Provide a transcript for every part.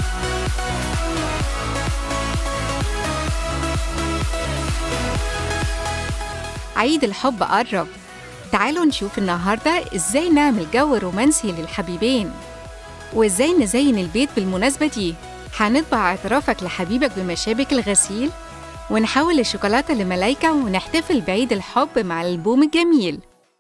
عيد الحب قرب تعالوا نشوف النهاردة إزاي نعمل جو رومانسي للحبيبين وإزاي نزين البيت بالمناسبة دي هنطبع اعترافك لحبيبك بمشابك الغسيل ونحول الشوكولاتة لملايكة ونحتفل بعيد الحب مع الألبوم الجميل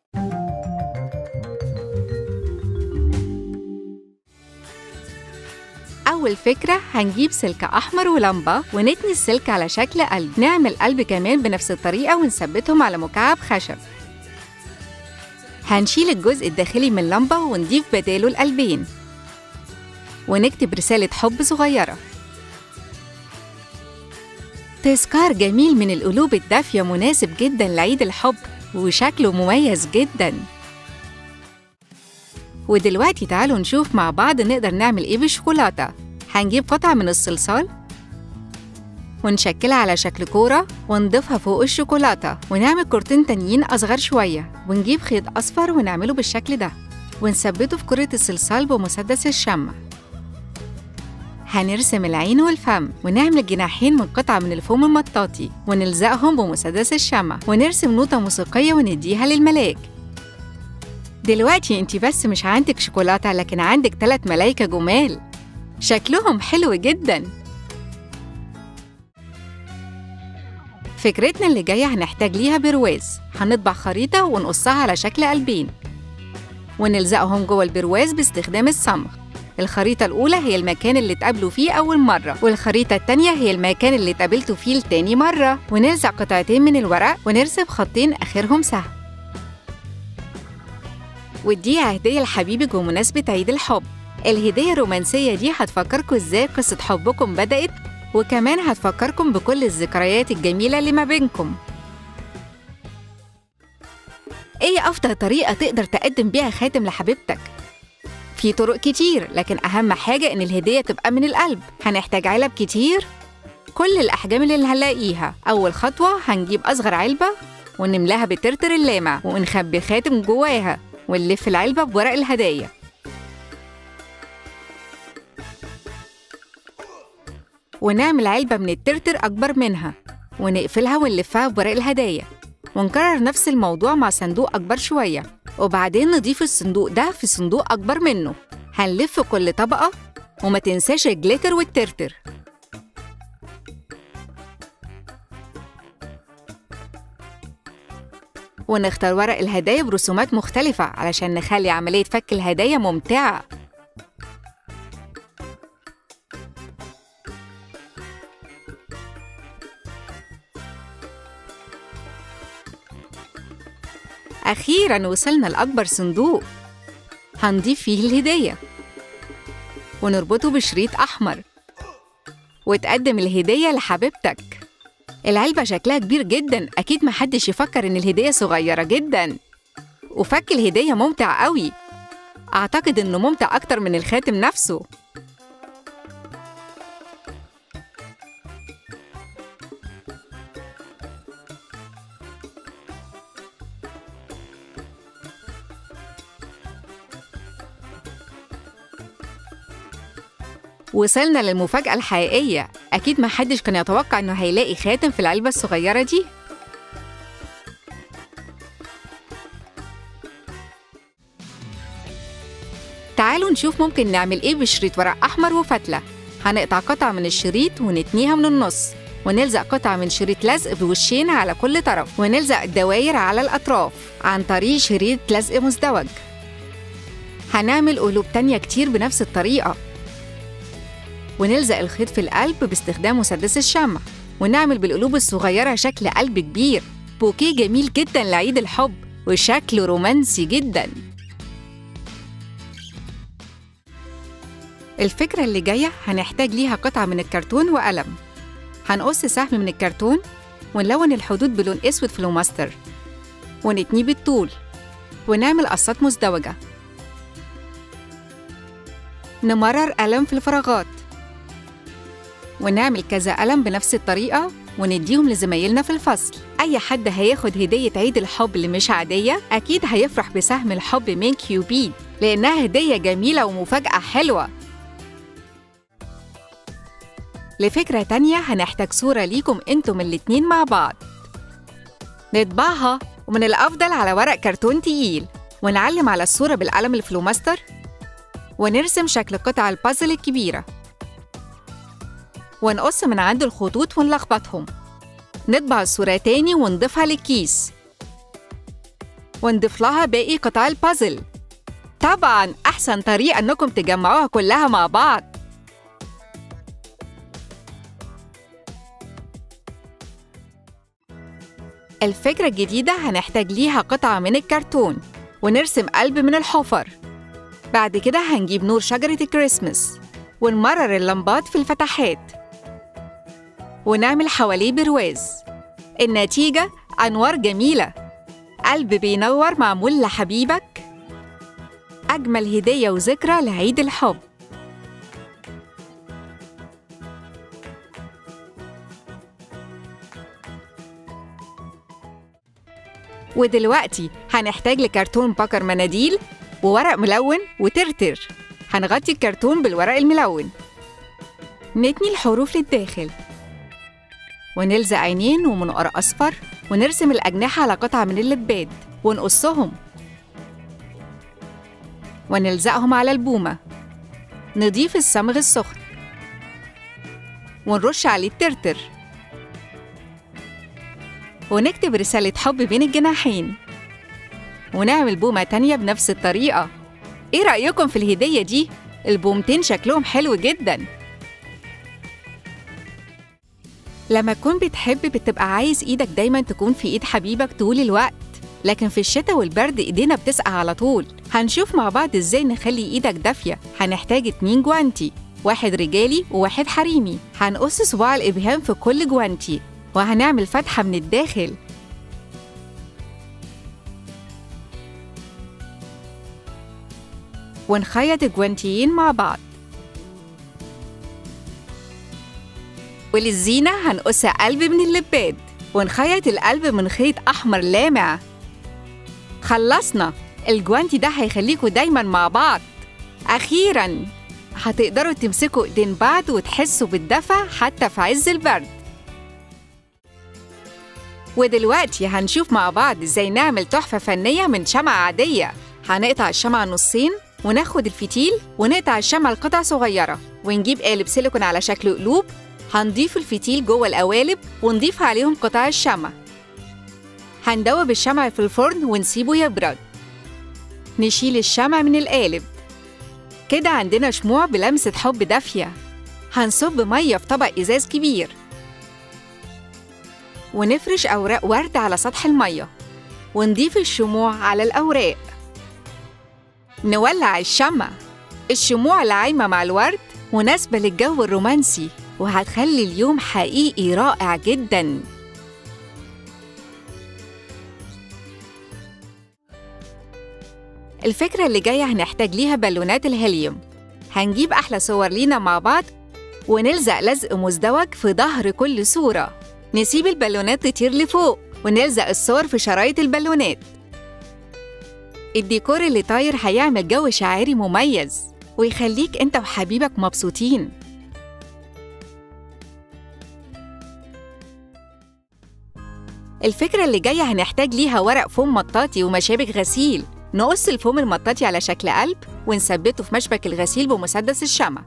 أول فكرة هنجيب سلك أحمر ولمبة ونتني السلك على شكل قلب نعمل قلب كمان بنفس الطريقة ونثبتهم على مكعب خشب هنشيل الجزء الداخلي من اللمبة ونضيف بداله القلبين ونكتب رسالة حب صغيرة تذكار جميل من القلوب الدافية مناسب جدا لعيد الحب وشكله مميز جدا ودلوقتي تعالوا نشوف مع بعض نقدر نعمل ايه بالشوكولاتة هنجيب قطعة من الصلصال ونشكلها على شكل كورة ونضيفها فوق الشوكولاتة ونعمل كورتين تانيين أصغر شوية ونجيب خيط أصفر ونعمله بالشكل ده ونثبته في كرة الصلصال بمسدس الشمع هنرسم العين والفم ونعمل جناحين من قطعة من الفوم المطاطي ونلزقهم بمسدس الشمع ونرسم نوتة موسيقية ونديها للملاك دلوقتي انت بس مش عندك شوكولاتة لكن عندك ثلاث ملايكة جمال شكلهم حلو جدا فكرتنا اللي جاية هنحتاج ليها برواز هنطبع خريطة ونقصها على شكل قلبين ونلزقهم جوه البرواز باستخدام الصمغ الخريطة الأولى هي المكان اللي اتقابلوا فيه أول مرة والخريطة التانية هي المكان اللي اتقابلتوا فيه لتاني مرة ونلزق قطعتين من الورق ونرسم خطين آخرهم سهم وديها هدية لحبيبك بمناسبة عيد الحب الهدية الرومانسية دي هتفكركم ازاي قصة حبكم بدأت وكمان هتفكركم بكل الذكريات الجميلة اللي ما بينكم ايه أفضل طريقة تقدر تقدم بيها خاتم لحبيبتك؟ في طرق كتير لكن أهم حاجة إن الهدية تبقى من القلب هنحتاج علب كتير كل الأحجام اللي هنلاقيها أول خطوة هنجيب أصغر علبة ونملاها بترتر اللامع ونخبي خاتم جواها ونلف العلبة بورق الهدايا ونعمل علبة من الترتر أكبر منها ونقفلها ونلفها بورق الهدايا ونكرر نفس الموضوع مع صندوق أكبر شوية وبعدين نضيف الصندوق ده في صندوق أكبر منه هنلف كل طبقة وما تنساش الجليتر والترتر ونختار ورق الهدايا برسومات مختلفة علشان نخلي عملية فك الهدايا ممتعة أخيراً وصلنا لأكبر صندوق هنضيف فيه الهدية ونربطه بشريط أحمر وتقدم الهدية لحبيبتك العلبة شكلها كبير جدا أكيد محدش يفكر إن الهدية صغيرة جدا وفك الهدية ممتع قوي أعتقد إنه ممتع أكتر من الخاتم نفسه وصلنا للمفاجأة الحقيقية أكيد محدش كان يتوقع إنه هيلاقي خاتم في العلبة الصغيرة دي تعالوا نشوف ممكن نعمل إيه بشريط ورق أحمر وفتلة هنقطع قطعة من الشريط ونتنيها من النص ونلزق قطعة من شريط لزق بوشين على كل طرف ونلزق الدواير على الأطراف عن طريق شريط لزق مزدوج هنعمل قلوب تانية كتير بنفس الطريقة ونلزق الخيط في القلب باستخدام مسدس الشمع ونعمل بالقلوب الصغيرة شكل قلب كبير بوكيه جميل جدا لعيد الحب وشكله رومانسي جدا الفكرة اللي جاية هنحتاج ليها قطعة من الكرتون وقلم هنقص سهم من الكرتون ونلون الحدود بلون أسود فلوماستر ونتنيه بالطول ونعمل قصات مزدوجة نمرر قلم في الفراغات ونعمل كذا قلم بنفس الطريقة ونديهم لزمايلنا في الفصل أي حد هياخد هدية عيد الحب اللي مش عادية أكيد هيفرح بسهم الحب من كيوبيد لأنها هدية جميلة ومفاجأة حلوة لفكرة تانية هنحتاج صورة ليكم انتم الاتنين مع بعض نطبعها ومن الأفضل على ورق كرتون تقيل ونعلم على الصورة بالقلم الفلوماستر ونرسم شكل قطع البازل الكبيرة ونقص من عند الخطوط ونلخبطهم نطبع الصورة تاني ونضيفها للكيس ونضيف لها باقي قطع البازل طبعا أحسن طريقة إنكم تجمعوها كلها مع بعض الفكرة الجديدة هنحتاج ليها قطعة من الكرتون ونرسم قلب من الحفر بعد كده هنجيب نور شجرة الكريسماس ونمرر اللمبات في الفتحات ونعمل حواليه برواز النتيجة أنوار جميلة قلب بينور معمول لحبيبك أجمل هدية وذكرى لعيد الحب ودلوقتي هنحتاج لكرتون بكر مناديل وورق ملون وترتر هنغطي الكرتون بالورق الملون نتني الحروف للداخل ونلزق عينين ومنقار أصفر ونرسم الأجنحة على قطعة من اللباد ونقصهم ونلزقهم على البومة نضيف الصمغ السخن ونرش عليه الترتر ونكتب رسالة حب بين الجناحين ونعمل بومة تانية بنفس الطريقة إيه رأيكم في الهدية دي؟ البومتين شكلهم حلو جدا لما تكون بتحب بتبقى عايز إيدك دايما تكون في إيد حبيبك طول الوقت لكن في الشتاء والبرد إيدينا بتسقع على طول هنشوف مع بعض إزاي نخلي إيدك دافية هنحتاج اتنين جوانتي واحد رجالي وواحد حريمي هنقص صباع الإبهام في كل جوانتي وهنعمل فتحة من الداخل ونخيط الجوانتيين مع بعض وللزينة هنقص قلب من اللباد ونخيط القلب من خيط أحمر لامع خلصنا الجوانتي ده هيخليكوا دايما مع بعض أخيرا هتقدروا تمسكوا إيدين بعض وتحسوا بالدفى حتى في عز البرد ودلوقتي هنشوف مع بعض ازاي نعمل تحفة فنية من شمعة عادية هنقطع الشمعة نصين وناخد الفتيل ونقطع الشمعة لقطع صغيرة ونجيب قالب سيليكون على شكل قلوب هنضيف الفتيل جوه القوالب ونضيف عليهم قطع الشمع هندوب الشمع في الفرن ونسيبه يبرد نشيل الشمع من القالب كده عندنا شموع بلمسة حب دافية هنصب مية في طبق إزاز كبير ونفرش أوراق ورد على سطح المية ونضيف الشموع على الأوراق نولع الشمع الشموع العايمة مع الورد مناسبة للجو الرومانسي وهتخلي اليوم حقيقي رائع جدا الفكرة اللي جاية هنحتاج ليها بالونات الهيليوم هنجيب أحلى صور لينا مع بعض ونلزق لزق مزدوج في ظهر كل صورة نسيب البالونات تطير لفوق ونلزق الصور في شرايط البالونات الديكور اللي طاير هيعمل جو شاعري مميز ويخليك انت وحبيبك مبسوطين الفكرة اللي جاية هنحتاج ليها ورق فوم مطاطي ومشابك غسيل نقص الفوم المطاطي على شكل قلب ونثبته في مشبك الغسيل بمسدس الشمع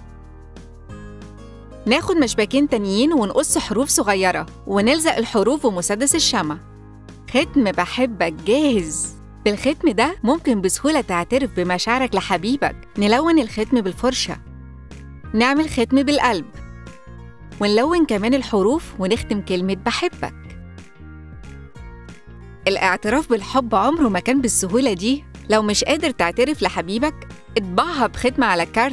ناخد مشبكين تانيين ونقص حروف صغيرة ونلزق الحروف بمسدس الشمع ختم بحبك جاهز بالختم ده ممكن بسهولة تعترف بمشاعرك لحبيبك نلون الختم بالفرشة نعمل ختم بالقلب ونلون كمان الحروف ونختم كلمة بحبك الاعتراف بالحب عمره ما كان بالسهولة دي لو مش قادر تعترف لحبيبك اطبعها بختم على كارت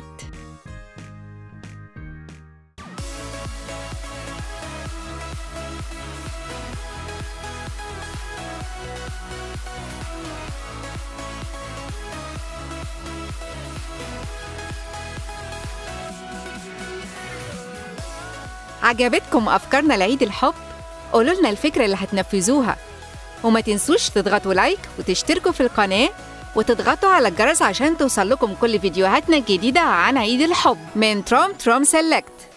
عجبتكم أفكارنا لعيد الحب؟ قولوا لنا الفكرة اللي هتنفذوها وما تنسوش تضغطوا لايك وتشتركوا في القناة وتضغطوا على الجرس عشان توصل لكم كل فيديوهاتنا الجديدة عن عيد الحب من تروم تروم سيلكت